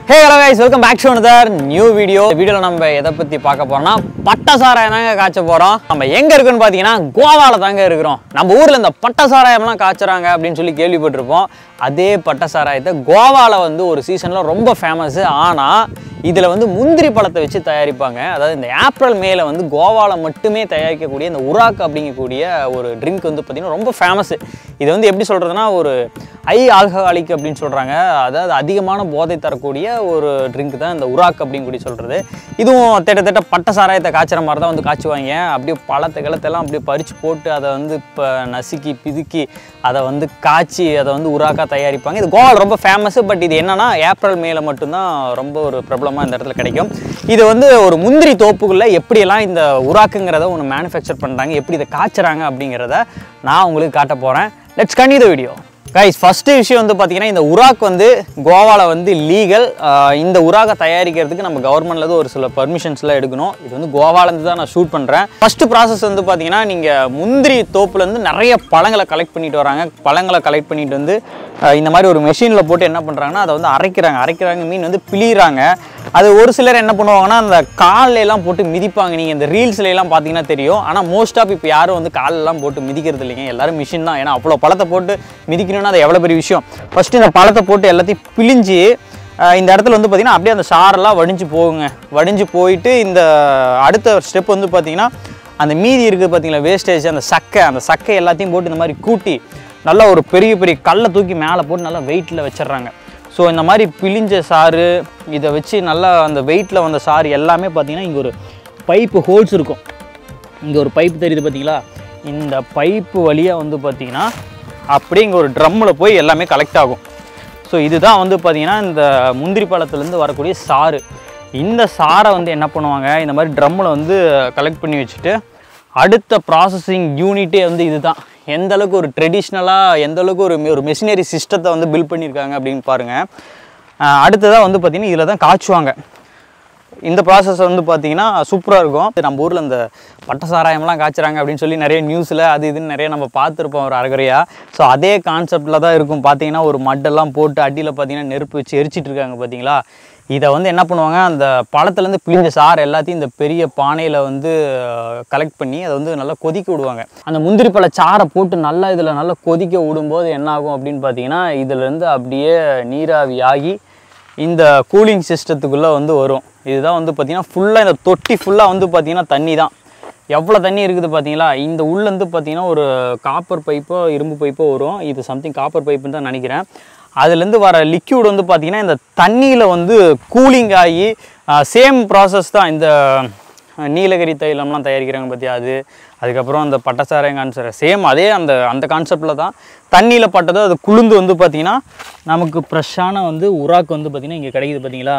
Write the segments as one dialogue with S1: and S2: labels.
S1: hey hello guys welcome back to another new video வீடியோவில் நம்ம எதை பற்றி பார்க்க போறோம்னா பட்டை சாராயம் தாங்க காய்ச்ச போகிறோம் நம்ம எங்கே இருக்குன்னு பார்த்தீங்கன்னா கோவாவில் தாங்க இருக்கிறோம் நம்ம ஊரில் இந்த பட்டை சாராயம்லாம் காய்ச்சறாங்க அப்படின்னு சொல்லி கேள்விப்பட்டிருப்போம் அதே பட்டை சாராயத்தை கோவாவில் வந்து ஒரு சீசனில் ரொம்ப ஃபேமஸ் ஆனால் இதில் வந்து முந்திரி பழத்தை வச்சு தயாரிப்பாங்க அதாவது இந்த ஏப்ரல் மேல வந்து கோவாவில் மட்டுமே தயாரிக்கக்கூடிய இந்த உராக் அப்படிங்கக்கூடிய ஒரு ட்ரிங்க் வந்து பார்த்திங்கன்னா ரொம்ப ஃபேமஸ் இது வந்து எப்படி சொல்கிறதுனா ஒரு ஐ ஆல்கஹாலிக் அப்படின்னு சொல்கிறாங்க அதாவது அதிகமான போதை தரக்கூடிய ஒரு ட்ரிங்க் தான் இந்த உராக் அப்படின்னு கூடி சொல்கிறது இதுவும் திட்டத்தட்ட பட்டை சாராயத்தை காய்ச்சற மாதிரி தான் வந்து காய்ச்சுவாங்க அப்படியே பழத்தை கிளத்தெல்லாம் அப்படியே பறித்து போட்டு அதை வந்து இப்போ நசுக்கி பிதுக்கி அதை வந்து காய்ச்சி அதை வந்து உராக்காக தயாரிப்பாங்க இது கோவாவில் ரொம்ப ஃபேமஸ் பட் இது என்னன்னா ஏப்ரல் மேல மட்டும்தான் ரொம்ப ஒரு பிரபலமாக இந்த இடத்துல கிடைக்கும் இது வந்து ஒரு முந்திரி தோப்புக்குள்ளே எப்படியெல்லாம் இந்த உராக்குங்கிறத ஒன்று மேனுஃபேக்சர் பண்ணுறாங்க எப்படி இதை காய்ச்சறாங்க அப்படிங்கிறத நான் உங்களுக்கு காட்ட போகிறேன் let's continue the video guys first விஷயம் வந்து பார்த்தீங்கன்னா இந்த உராக் வந்து கோவாவில் வந்து லீகல் இந்த உராகை தயாரிக்கிறதுக்கு நம்ம கவர்மெண்ட்லேருந்து ஒரு சில பர்மிஷன்ஸ்லாம் எடுக்கணும் இது வந்து கோவாலேருந்து தான் நான் ஷூட் பண்ணுறேன் ஃபஸ்ட்டு ப்ராசஸ் வந்து பார்த்தீங்கன்னா நீங்கள் முந்திரி தோப்புலேருந்து நிறைய பழங்களை கலெக்ட் பண்ணிட்டு வராங்க பழங்களை கலெக்ட் பண்ணிட்டு வந்து அஹ், இந்த மாதிரி ஒரு மெஷினில் போட்டு என்ன பண்ணுறாங்கன்னா அதை வந்து அரைக்கிறாங்க அரைக்கிறாங்க மீன் வந்து பிழிறாங்க அது ஒரு சிலர் என்ன பண்ணுவாங்கன்னா அந்த கால்ல எல்லாம் போட்டு மிதிப்பாங்க நீங்கள் இந்த ரீல்ஸ்ல எல்லாம் பார்த்தீங்கன்னா தெரியும் ஆனால் மோஸ்ட் ஆஃப் இப்போ யாரும் வந்து காலெல்லாம் போட்டு மிதிக்கிறது இல்லைங்க எல்லாரும் மிஷின் தான் ஏன்னா அவ்வளோ பழத்தை போட்டு மிதிக்கணும்னா அது எவ்வளோ பெரிய விஷயம் ஃபஸ்ட்டு இந்த பழத்தை போட்டு எல்லாத்தையும் பிழிஞ்சு அஹ், இந்த இடத்துல வந்து பார்த்தீங்கன்னா அப்படியே அந்த சாரெல்லாம் வடிஞ்சு போகுங்க வடிஞ்சு போயிட்டு இந்த அடுத்த ஸ்டெப் வந்து பார்த்தீங்கன்னா அந்த மீதி இருக்குது பார்த்தீங்களா வேஸ்டேஜ் அந்த சக்கை அந்த சக்கை எல்லாத்தையும் போட்டு இந்த மாதிரி கூட்டி நல்லா ஒரு பெரிய பெரிய கல்லை தூக்கி மேலே போட்டு நல்லா வெயிட்டில் வச்சிடுறாங்க ஸோ இந்த மாதிரி பிழிஞ்ச சாறு இதை வச்சு நல்லா அந்த வெயிட்டில் வந்த சாறு எல்லாமே பார்த்தீங்கன்னா இங்கே ஒரு பைப்பு ஹோல்ஸ் இருக்கும் இங்கே ஒரு பைப் தெரியுது பார்த்தீங்களா இந்த பைப்பு வழியாக வந்து பார்த்தீங்கன்னா அப்படியே இங்கே ஒரு ட்ரம்மில் போய் எல்லாமே கலெக்ட் ஆகும் ஸோ இதுதான் வந்து பார்த்தீங்கன்னா இந்த முந்திரி பழத்துலேருந்து வரக்கூடிய சாறு இந்த சாரை வந்து என்ன பண்ணுவாங்க இந்த மாதிரி ட்ரம்மில் வந்து கலெக்ட் பண்ணி வச்சுட்டு அடுத்த ப்ராசஸிங் யூனிட்டே வந்து இதுதான் எந்த அளவுக்கு ஒரு ட்ரெடிஷ்னலாக எந்த அளவுக்கு ஒரு ஒரு மெஷினரி சிஸ்டத்தை வந்து பில்ட் பண்ணியிருக்காங்க அப்படின்னு பாருங்கள் அடுத்ததாக வந்து பார்த்திங்கன்னா இதில் தான் காய்ச்சுவாங்க இந்த ப்ராசஸ் வந்து பார்த்தீங்கன்னா சூப்பராக இருக்கும் நம்ம ஊரில் இந்த பட்டை சாராயம்லாம் காய்ச்சுறாங்க அப்படின்னு சொல்லி நிறைய நியூஸில் அது இதுன்னு நிறைய நம்ம பார்த்துருப்போம் ஒரு அரைகுறையாக ஸோ அதே கான்செப்டில் தான் இருக்கும் பார்த்தீங்கன்னா ஒரு மட்டெல்லாம் போட்டு அடியில் பார்த்தீங்கன்னா நெருப்பு வச்சு எரிச்சிட்டு இருக்காங்க பார்த்தீங்களா இதை வந்து என்ன பண்ணுவாங்க அந்த பழத்துலேருந்து பிழிஞ்ச சாறு எல்லாத்தையும் இந்த பெரிய பானையில் வந்து கலெக்ட் பண்ணி அதை வந்து நல்லா கொதிக்க விடுவாங்க அந்த முந்திரி பழ சாறை போட்டு நல்லா இதில் நல்லா கொதிக்க விடும்போது என்ன ஆகும் அப்படின்னு பார்த்தீங்கன்னா இதுலேருந்து அப்படியே நீராவி ஆகி இந்த கூலிங் சிஸ்டத்துக்குள்ளே வந்து வரும் இதுதான் வந்து பார்த்திங்கன்னா ஃபுல்லாக இந்த தொட்டி ஃபுல்லாக வந்து பார்த்திங்கன்னா தண்ணி தான் எவ்வளோ தண்ணி இருக்குது பார்த்தீங்களா இந்த உள்ளேருந்து பார்த்தீங்கன்னா ஒரு காப்பர் பைப்போ இரும்பு பைப்போ வரும் இது சம்திங் காப்பர் பைப்புன்னு தான் நினைக்கிறேன் அதுலேருந்து வர லிக்யூட் வந்து பார்த்திங்கன்னா இந்த தண்ணியில் வந்து கூலிங் ஆகி சேம் ப்ராசஸ் தான் இந்த நீலகிரி தைலம்லாம் தயாரிக்கிறாங்க பார்த்தியா அது அதுக்கப்புறம் அந்த பட்டசாராயம் கான்செப்ட் சேம் அதே அந்த அந்த கான்செப்டில் தான் தண்ணியில் பட்டதோ அது குளுந்து வந்து பார்த்திங்கன்னா நமக்கு ஃப்ரெஷ்ஷான வந்து உராக்கு வந்து பார்த்திங்கன்னா இங்கே கிடைக்குது பார்த்தீங்களா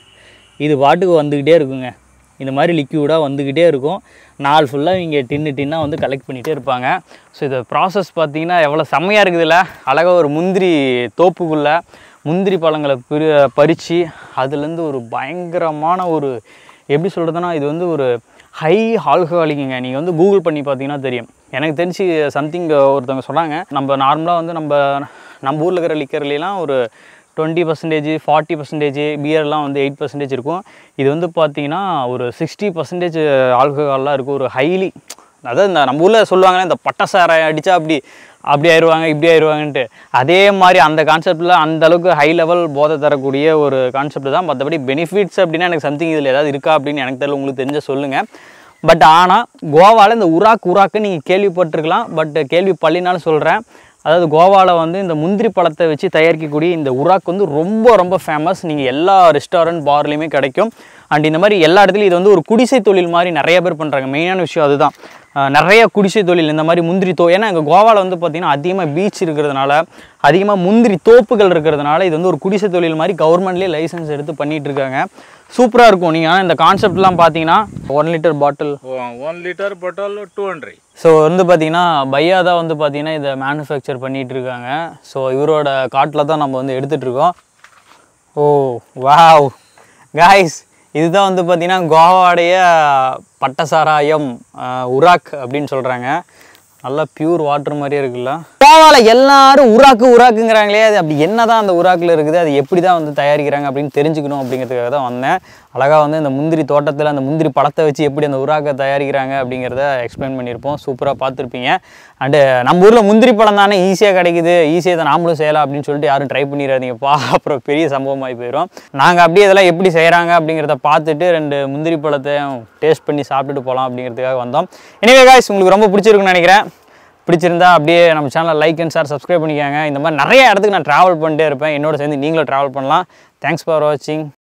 S1: இது பாட்டுக்கு வந்துக்கிட்டே இருக்குங்க இந்த மாதிரி லிக்யூடாக வந்துக்கிட்டே இருக்கும் நாள் ஃபுல்லாக இங்கே டின்னு டின்னாக வந்து கலெக்ட் பண்ணிகிட்டே இருப்பாங்க ஸோ இந்த ப்ராசஸ் பார்த்தீங்கன்னா எவ்வளோ செம்மையாக இருக்குதுல்ல அழகாக ஒரு முந்திரி தோப்புக்குள்ளே முந்திரி பழங்களை பிரி பறித்து அதுலேருந்து ஒரு பயங்கரமான ஒரு எப்படி சொல்கிறதுனா இது வந்து ஒரு ஹை ஆல்கஹாலிக்குங்க நீங்கள் வந்து கூகுள் பண்ணி பார்த்தீங்கன்னா தெரியும் எனக்கு தெரிஞ்சு சம்திங் ஒருத்தவங்க சொன்னாங்க நம்ம நார்மலாக வந்து நம்ம நம்ம ஊரில் இருக்கிற லிக்கர்லாம் ஒரு டுவெண்ட்டி பர்சன்டேஜ் ஃபார்ட்டி பர்சன்டேஜ் பியர்லாம் வந்து எயிட் பர்சன்டேஜ் இருக்கும் இது வந்து பார்த்தீங்கன்னா ஒரு சிக்ஸ்டி பர்சன்டேஜ் ஆல்கஹால்லாம் இருக்கும் ஒரு ஹைலி அதாவது இந்த நம்ம ஊரில் சொல்லுவாங்களே இந்த பட்டை சாராயம் அடித்தா அப்படி அப்படி ஆயிடுவாங்க இப்படி ஆயிடுவாங்கன்ட்டு அதே மாதிரி அந்த கான்செப்டில் அந்த அளவுக்கு ஹை லெவல் போதை தரக்கூடிய ஒரு கான்செப்ட் தான் மற்றபடி பெனிஃபிட்ஸ் அப்படின்னா எனக்கு சம்திங் இதில் ஏதாவது இருக்கா அப்படின்னு எனக்கு தெரியல உங்களுக்கு தெரிஞ்ச சொல்லுங்கள் பட் ஆனால் கோவாவில் இந்த உராக் உராக்கு நீங்கள் கேள்விப்பட்டிருக்கலாம் பட் கேள்வி பள்ளினாலும் சொல்கிறேன் அதாவது கோவாவில் வந்து இந்த முந்திரி பழத்தை வச்சு தயாரிக்கக்கூடிய இந்த உராக் வந்து ரொம்ப ரொம்ப ஃபேமஸ் நீங்கள் எல்லா ரெஸ்டாரண்ட் பார்லேயுமே கிடைக்கும் அண்ட் இந்த மாதிரி எல்லா இடத்துலையும் இது வந்து ஒரு குடிசை தொழில் மாதிரி நிறைய பேர் பண்ணுறாங்க மெயினான விஷயம் அதுதான் அஹ் நிறைய குடிசை தொழில் இந்த மாதிரி முந்திரி தோ ஏன்னா எங்கள் கோவாவில் வந்து பார்த்திங்கன்னா அதிகமாக பீச் இருக்கிறதுனால அதிகமாக முந்திரி தோப்புகள் இருக்கிறதுனால இது வந்து ஒரு குடிசை தொழில் மாதிரி கவர்மெண்ட்லேயே லைசன்ஸ் எடுத்து பண்ணிட்டு இருக்காங்க சூப்பராக இருக்கும் நீங்கள் ஆனால் இந்த கான்செப்ட்லாம் பார்த்தீங்கன்னா one litre bottle
S2: one litre bottle two hundred
S1: so வந்து பார்த்தீங்கன்னா பையா தான் வந்து பார்த்தீங்கன்னா இதை மேனுஃபேக்சர் பண்ணிட்டு இருக்காங்க ஸோ இவரோட காட்டில் தான் நம்ம வந்து எடுத்துட்டு இருக்கோம் ஓ வாவ் காய்ஸ் இதுதான் வந்து பார்த்தீங்கன்னா கோவாவுடைய பட்டசாராயம் அஹ், உராக் அப்படின்னு சொல்கிறாங்க நல்லா பியூர் வாட்டர் மாதிரியே இருக்குல்ல கோவால எல்லாரும் உராக்கு உராக்குங்கிறாங்களே அது அப்படி என்னதான் அந்த உராக்குல இருக்குது அது எப்படி தான் வந்து தயாரிக்கிறாங்க அப்படின்னு தெரிஞ்சுக்கணும் அப்படிங்கிறதுக்காக தான் வந்தேன் அழகாக வந்து இந்த முந்திரி தோட்டத்தில் அந்த முந்திரி பழத்தை வச்சு எப்படி அந்த உராக்கை தயாரிக்கிறாங்க அப்படிங்கிறத எக்ஸ்பிளைன் பண்ணியிருப்போம் சூப்பராக பார்த்துருப்பீங்க அண்டு நம்ம ஊரில் முந்திரி பழம் தானே ஈஸியாக கிடைக்குது ஈஸியாக இதை நாமளும் செய்யலாம் அப்படின்னு சொல்லிட்டு யாரும் ட்ரை பண்ணிடாதீங்கப்பா அப்புறம் பெரிய சம்பவமாகி போயிடும் நாங்கள் அப்படியே இதெல்லாம் எப்படி செய்கிறாங்க அப்படிங்கிறத பார்த்துட்டு ரெண்டு முந்திரி பழத்தையும் டேஸ்ட் பண்ணி சாப்பிட்டுட்டு போகலாம் அப்படிங்கிறதுக்காக வந்தோம் எனிவே காய்ஸ் உங்களுக்கு ரொம்ப பிடிச்சிருக்குன்னு நினைக்கிறேன் பிடிச்சிருந்தா அப்படியே நம்ம சேனலை லைக் அண்ட் ஷேர் சப்ஸ்கிரைப் பண்ணிக்கோங்க இந்த மாதிரி நிறைய இடத்துக்கு நான் ட்ராவல் பண்ணிட்டே இருப்பேன் என்னோட சேர்ந்து நீங்களும் ட்ராவல் பண்ணலாம் தேங்க்ஸ் ஃபார் வாட்சிங்